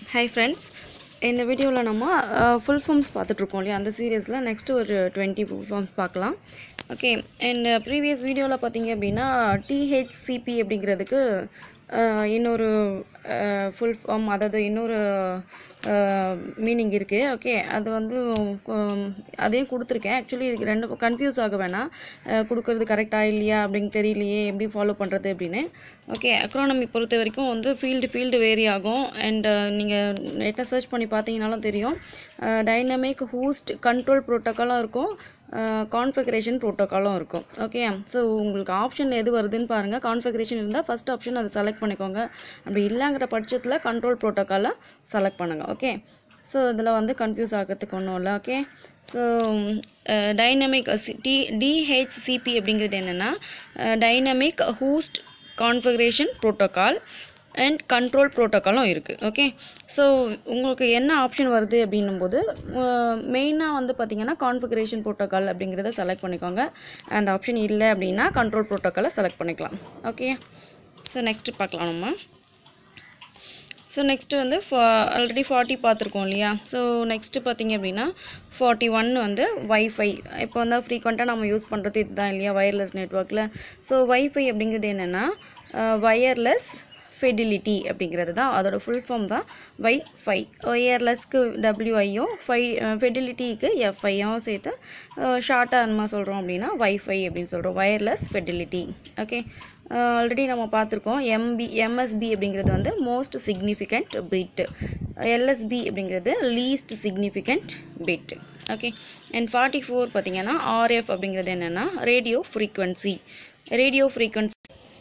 hi friends இந்த வீடியோவில் நம்ம ஃபுல் ஃபார்ம்ஸ் பார்த்துட்ருக்கோம் இல்லையா அந்த சீரியஸில் நெக்ஸ்ட்டு ஒரு டுவெண்ட்டி ஃபுல் ஃபார்ம்ஸ் பார்க்கலாம் ஓகே அண்ட் ப்ரீவியஸ் வீடியோவில் பார்த்தீங்க அப்படின்னா டிஹெச்சிபி அப்படிங்கிறதுக்கு அஹ், இன்னொரு ஃபுல் ஃபார்ம் அதாவது இன்னொரு மீனிங் இருக்குது ஓகே அது வந்து உம், அதையும் கொடுத்துருக்கேன் ஆக்சுவலி இதுக்கு ரெண்டு கன்ஃபியூஸ் ஆக வேணாம் அஹ், கொடுக்கறது கரெக்டாக இல்லையா அப்படின்னு தெரியலையே எப்படி ஃபாலோ பண்ணுறது அப்படின்னு ஓகே அக்ரானமி பொறுத்த வரைக்கும் வந்து ஃபீல்டு ஃபீல்டு வேரி ஆகும் அண்ட் நீங்கள் நெட்டில் சர்ச் பண்ணி பார்த்தீங்கனாலும் தெரியும் டைனமிக் ஹூஸ்ட் கண்ட்ரோல் ப்ரோட்டோக்காலும் இருக்கும் கான்ஃபிகரேஷன் ப்ரோட்டோக்காலும் இருக்கும் ஓகே ஸோ உங்களுக்கு ஆப்ஷன் எது வருதுன்னு பாருங்கள் கான்ஃபிகரேஷன் இருந்தால் ஃபஸ்ட் ஆப்ஷன் அதை செலக்ட் பண்ணிக்கோங்க அப்படி இல்லைங்கிற பட்சத்தில் கண்ட்ரோல் ப்ரோட்டோக்காலை செலக்ட் பண்ணுங்கள் ஓகே ஸோ இதில் வந்து கன்ஃபியூஸ் ஆகிறதுக்கு ஒன்றும் இல்லை okay so dynamic D DHCP அப்படிங்கிறது என்னென்னா dynamic host configuration protocol and control ப்ரோட்டோக்காலும் இருக்குது ஓகே ஸோ உங்களுக்கு என்ன ஆப்ஷன் வருது அப்படின்னும்போது மெயினாக வந்து பார்த்தீங்கன்னா கான்ஃபிகரேஷன் ப்ரோட்டோக்கால் அப்படிங்கிறத செலக்ட் பண்ணிக்கோங்க அந்த ஆப்ஷன் இல்லை அப்படின்னா கண்ட்ரோல் ப்ரோட்டோக்காலை செலக்ட் பண்ணிக்கலாம் ஓகே ஸோ நெக்ஸ்ட்டு பார்க்கலாம் நம்ம ஸோ நெக்ஸ்ட்டு வந்து ஆல்ரெடி ஃபார்ட்டி பார்த்துருக்கோம் இல்லையா ஸோ நெக்ஸ்ட்டு பார்த்தீங்க அப்படின்னா ஃபார்ட்டி ஒன் வந்து வைஃபை இப்போ வந்து ஃப்ரீக்வெண்ட்டாக நம்ம யூஸ் பண்ணுறது இதுதான் இல்லையா வயர்லெஸ் நெட்ஒர்க்கில் ஸோ வைஃபை அப்படிங்கிறது என்னென்னா வயர்லெஸ் ஃபெடிலிட்டி அப்படிங்கிறது தான் அதோட ஃபுல் ஃபார்ம் தான் வைஃபை ஒயர்லெஸ்க்கு டபிள்யூஐயும் ஃபை ஃபெடிலிட்டிக்கு எஃப்ஐயும் சேர்த்து ஷார்ட்டாக நம்ம சொல்கிறோம் அப்படின்னா வைஃபை அப்படின்னு சொல்கிறோம் வயர்லெஸ் ஃபெடிலிட்டி ஓகே ஆல்ரெடி நம்ம பார்த்துருக்கோம் எம்பி எம்எஸ்பி அப்படிங்கிறது வந்து மோஸ்ட் சிக்னிஃபிகண்ட் பிட் எல்எஸ்பி அப்படிங்கிறது least significant bit okay and forty four பார்த்தீங்கன்னா ஆர்எஃப் அப்படிங்கிறது என்னென்னா radio frequency radio frequency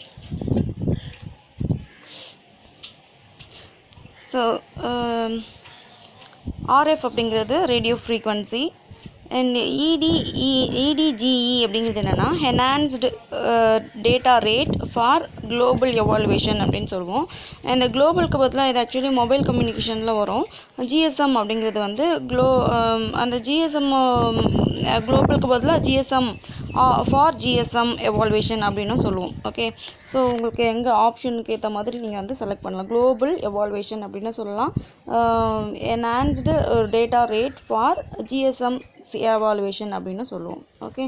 so RF அப்படிங்கிறது radio frequency and ED EDGE அப்படிங்கிறது என்னென்னா enhanced data rate for global evolution அப்படின்னு சொல்லுவோம் இந்த குளோபலுக்கு பதிலாக இது ஆக்சுவலி மொபைல் கம்யூனிகேஷனில் வரும் ஜிஎஸ்எம் அப்படிங்கிறது வந்து க்ளோ அந்த ஜிஎஸ்எம் குளோபலுக்கு பதிலாக ஜிஎஸ்எம் ஃபார் ஜிஎஸ்எம் எவால்வேஷன் அப்படின்னும் சொல்லுவோம் ஓகே ஸோ உங்களுக்கு எங்கே ஆப்ஷனுக்கு ஏற்ற மாதிரி நீங்கள் வந்து செலக்ட் பண்ணலாம் குளோபல் எவால்வேஷன் அப்படின்னு சொல்லலாம் enhanced data rate for GSM evolution அப்படின்னு சொல்லுவோம் ஓகே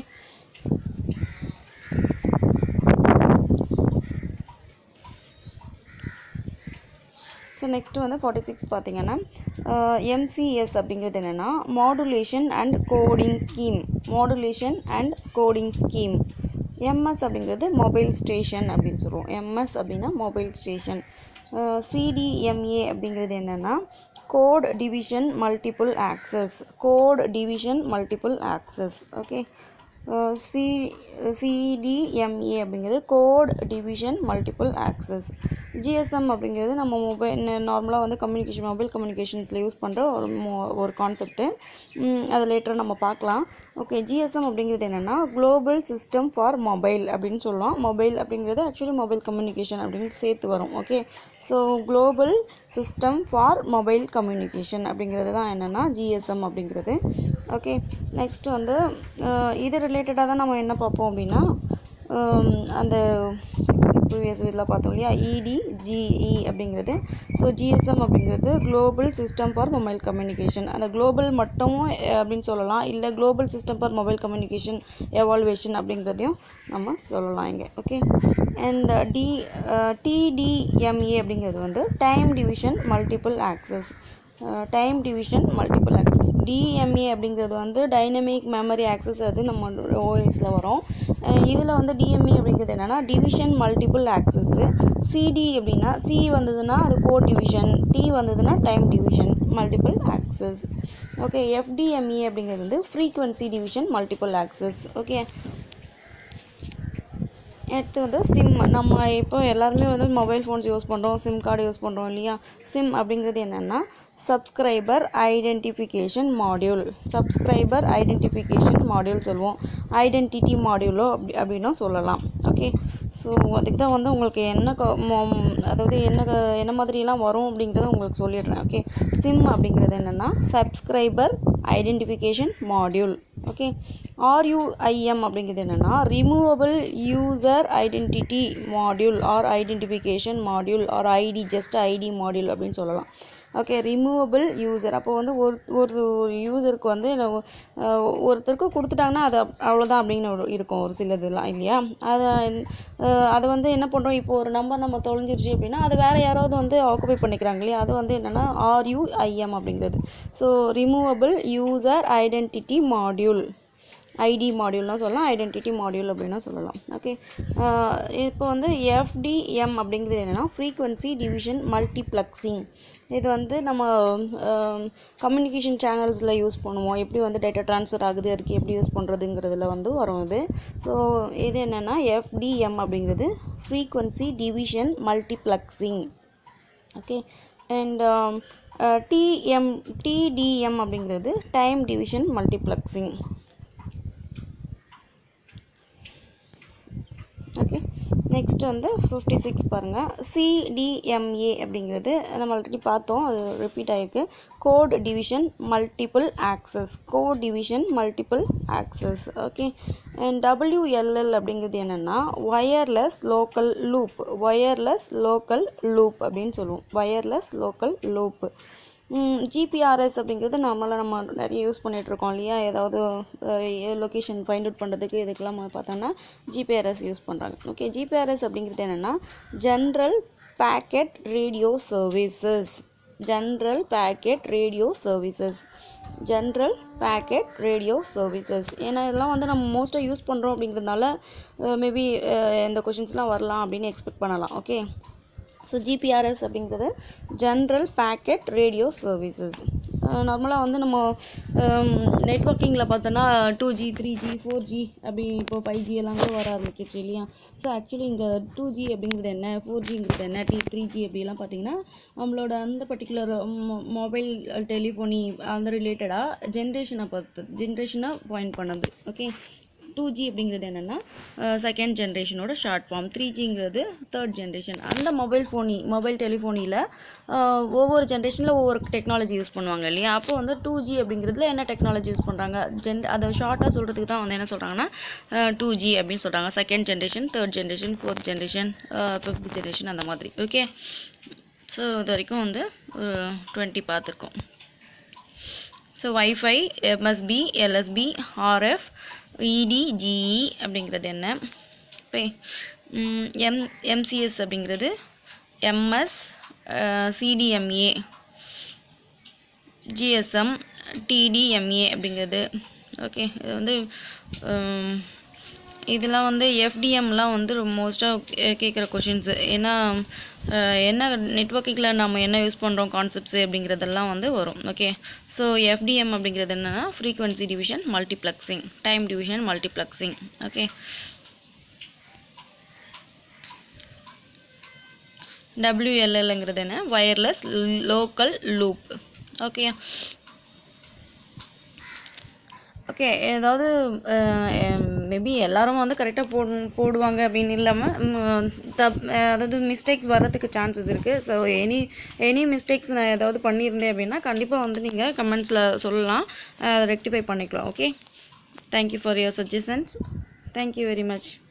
ஸோ நெக்ஸ்ட்டு வந்து ஃபார்ட்டி சிக்ஸ் பார்த்தீங்கன்னா எம்சிஎஸ் அப்படிங்கிறது என்னென்னா modulation and coding scheme modulation and coding scheme MS அப்படிங்கிறது மொபைல் ஸ்டேஷன் அப்படின்னு சொல்லுவோம் எம்எஸ் அப்படின்னா மொபைல் ஸ்டேஷன் சிடிஎம்ஏ அப்படிங்கிறது என்னென்னா code division multiple access code division multiple access okay C CDMA அப்படிங்கிறது code division multiple access GSM அப்படிங்கிறது நம்ம mobile நார்மலாக வந்து கம்யூனிகேஷன் மொபைல் கம்யூனிகேஷன்ஸில் யூஸ் பண்ணுற ஒரு மோ- ஒரு கான்செப்ட்டு அது லேட்டராக நம்ம பார்க்கலாம் ஓகே ஜிஎஸ்எம் அப்படிங்கிறது என்னென்னா குளோபல் சிஸ்டம் ஃபார் மொபைல் அப்படின்னு சொல்லலாம் மொபைல் அப்படிங்கிறது ஆக்சுவலி மொபைல் கம்யூனிகேஷன் அப்படின்னு சேர்த்து வரும் okay so global system for mobile communication அப்படிங்கிறது தான் என்னென்னா ஜிஎஸ்எம் அப்படிங்கிறது ஓகே நெக்ஸ்ட் வந்து அஹ், இது ரிலேட்டடாக தான் நம்ம என்ன பார்ப்போம் அப்படின்னா ஹம், அந்த ப்ரீவியஸ் இதில் பார்த்தோம் இல்லையா இடிஜிஇ அப்படிங்கிறது ஸோ ஜிஎஸ்எம் அப்படிங்கிறது global system for mobile communication அந்த குளோபல் மட்டும் அஹ், அப்படின்னு சொல்லலாம் இல்லை global system for mobile communication evolution அப்படிங்கிறதையும் நம்ம சொல்லலாம் இங்கே ஓகே அண்ட் டி டிடிஎம்ஏ அப்படிங்கிறது வந்து time division multiple access time division multiple access DMA அப்படிங்கிறது வந்து டைனமிக் மெமரி ஆக்சஸ் அது நம்ம ஓஎஸில் வரும் இதில் வந்து டிஎம்ஏ அப்படிங்கிறது என்னென்னா டிவிஷன் மல்டிபிள் ஆக்சஸ்ஸு சிடி அப்படின்னா சி வந்ததுன்னா அது கோட் டிவிஷன் டி வந்ததுன்னா time division multiple access okay FDMA அப்படிங்கிறது வந்து frequency division multiple access okay அடுத்து வந்து சிம் நம்ம இப்போ எல்லாருமே வந்து மொபைல் ஃபோன்ஸ் யூஸ் பண்ணுறோம் சிம் கார்டு யூஸ் பண்ணுறோம் இல்லையா சிம் அப்படிங்கிறது என்னென்னா subscriber identification module subscriber identification module சொல்லுவோம் ஐடென்டிட்டி மாடியூலோ அப்படி அப்படின்னும் சொல்லலாம் ஓகே ஸோ அதுக்கு தான் வந்து உங்களுக்கு என்ன க- மொ- அதாவது என்ன க- என்ன மாதிரிலாம் வரும் அப்படிங்கிறத உங்களுக்கு சொல்லிடுறேன் ஓகே சிம் அப்படிங்கிறது என்னென்னா subscriber identification module okay RUIM அப்படிங்கிறது என்னென்னா removable user identity module or identification module or ID just ID module அப்படின்னு சொல்லலாம் ஓகே ரிமூவபிள் யூசர் அப்போ வந்து ஒரு ஒரு யூசருக்கு வந்து நம்ம, அஹ், ஒருத்தருக்கு கொடுத்துட்டாங்கன்னா அது அப்- அவ்வளோதான் அப்படின்னு ஒரு இருக்கும் ஒரு சிலதுலாம் இல்லையா அதை அஹ், அதை வந்து என்ன பண்ணுறோம் இப்போ ஒரு நம்பர் நம்ம தொலைஞ்சிருச்சு அப்படின்னா அது வேறு யாராவது வந்து ஆக்குபை பண்ணிக்கிறாங்க இல்லையா அது வந்து என்னென்னா ஆர்யூஐஎம் அப்படிங்கிறது so removable user identity module ID மாடியூல்னால் சொல்லலாம் ஐடென்டிட்டி மாடியூல் அப்படின்னா சொல்லலாம் ஓகே இப்போ வந்து எஃப்டிஎம் அப்படிங்கிறது என்னென்னா ஃப்ரீக்வன்சி டிவிஷன் மல்டிப்ளெக்ஸிங் இது வந்து நம்ம கம்யூனிகேஷன் சேனல்ஸில் யூஸ் பண்ணுவோம் எப்படி வந்து டேட்டா ட்ரான்ஸ்ஃபர் ஆகுது அதுக்கு எப்படி யூஸ் பண்ணுறதுங்கிறதுல வந்து வரும் இது ஸோ இது என்னென்னா எஃப்டிஎம் அப்படிங்கிறது frequency division multiplexing okay and DM TDM அப்படிங்கிறது time division multiplexing okay next வந்து ஃபிஃப்டி சிக்ஸ் பாருங்கள் சிடிஎம்ஏ அப்படிங்கிறது நம்ம ஆல்ரெடி பார்த்தோம் அது ரிப்பீட் ஆகிருக்கு code division multiple access code division multiple access okay and WLL அப்படிங்கிறது என்னென்னா wireless local loop wireless local loop அப்படின்னு சொல்லுவோம் ஒயர்லெஸ் லோக்கல் லூப் ஜிபிஆர்எஸ் அப்படிங்கிறது நம்மளால் நம்ம நிறைய யூஸ் பண்ணிகிட்ருக்கோம் இல்லையா ஏதாவது லொக்கேஷன் ஃபைண்ட் அவுட் பண்ணுறதுக்கு இதுக்கெல்லாம் நம்ம பார்த்தோம்னா ஜிபிஆர்எஸ் யூஸ் பண்ணுறாங்க ஓகே ஜிபிஆர்எஸ் அப்படிங்கிறது என்னென்னா general packet radio services general packet radio services general packet radio services ஏன்னா இதெல்லாம் வந்து நம்ம மோஸ்ட்டாக யூஸ் பண்ணுறோம் அப்படிங்கிறதுனால மேபி இந்த கொஷின்ஸ்லாம் வரலாம் அப்படின்னு எக்ஸ்பெக்ட் பண்ணலாம் ஓகே ஸோ ஜிபிஆர்எஸ் அப்படிங்கிறது ஜென்ரல் பேக்கெட் ரேடியோ சர்வீசஸ் நார்மலாக வந்து நம்ம நெட்ஒர்க்கிங்கில் பார்த்தோன்னா two G three G four G அப்படி இப்போ ஃபைவ் ஜி எல்லாம் கூட வர ஆரம்பிச்சிருச்சு இல்லையா ஸோ ஆக்சுவலி இங்கே டூ ஜி அப்படிங்கிறது என்ன ஃபோர் ஜிங்கிறது என்ன டி த்ரீ ஜி அப்படிலாம் பார்த்தீங்கன்னா நம்மளோட அந்த பர்டிகுலர் மொபைல் டெலிஃபோனி அந்த ரிலேட்டடாக ஜென்ரேஷனை பார்த்து ஜென்ரேஷனை பாயிண்ட் பண்ணுது ஓகே டூ ஜி அப்படிங்கிறது என்னென்னா செகண்ட் ஜென்ரேஷனோட ஷார்ட் ஃபார்ம் த்ரீ ஜிங்கிறது தேர்ட் ஜென்ரேஷன் அந்த மொபைல் ஃபோனி மொபைல் டெலிஃபோனியில் ஒவ்வொரு ஜென்ரேஷனில் ஒவ்வொரு டெக்னாலஜி யூஸ் பண்ணுவாங்க இல்லையா அப்போ வந்து டூ ஜி அப்படிங்கிறதுல என்ன டெக்னாலஜி யூஸ் பண்ணுறாங்க ஜென் அதை ஷார்ட்டாக சொல்கிறதுக்கு தான் வந்து என்ன சொல்கிறாங்கன்னா டூ ஜி அப்படின்னு சொல்கிறாங்க second generation third generation fourth generation fifth generation அந்த மாதிரி ஓகே ஸோ இது வரைக்கும் வந்து டுவெண்ட்டி பார்த்துருக்கோம் so WiFi MSP LSP RF EDGE அப்படிங்கிறது என்ன இப்போ எம் எம்சிஎஸ் அப்படிங்கிறது எம்எஸ் சிடிஎம்ஏ ஜிஎஸ்எம் டிடிஎம்ஏ அப்படிங்கிறது ஓகே இது வந்து உம், இதெல்லாம் வந்து எஃப்டிஎம்லாம் வந்து மோஸ்ட்டாக கேட்குற கொஷின்ஸு ஏன்னா அஹ், என்ன நெட்ஒர்க்கிங்கில் நம்ம என்ன யூஸ் பண்ணுறோம் கான்செப்ட்ஸு அப்படிங்கிறதெல்லாம் வந்து வரும் ஓகே ஸோ எஃப்டிஎம் அப்படிங்கிறது என்னென்னா frequency division multiplexing time division multiplexing okay டபிள்யூஎல்எல்ங்கிறது என்ன wireless local loop okay okay ஏதாவது மேபி எல்லாரும் வந்து கரெக்டாக போடு போடுவாங்க அப்படின்னு இல்லாமல் தப் அதாவது மிஸ்டேக்ஸ் வர்றதுக்கு சான்சஸ் இருக்குது ஸோ எனி எனி மிஸ்டேக்ஸ் நான் ஏதாவது பண்ணியிருந்தேன் அப்படின்னா கண்டிப்பாக வந்து நீங்கள் கமெண்ட்ஸில் சொல்லலாம் ரெக்டிஃபை பண்ணிக்கலாம் okay thank you for your suggestions thank you very much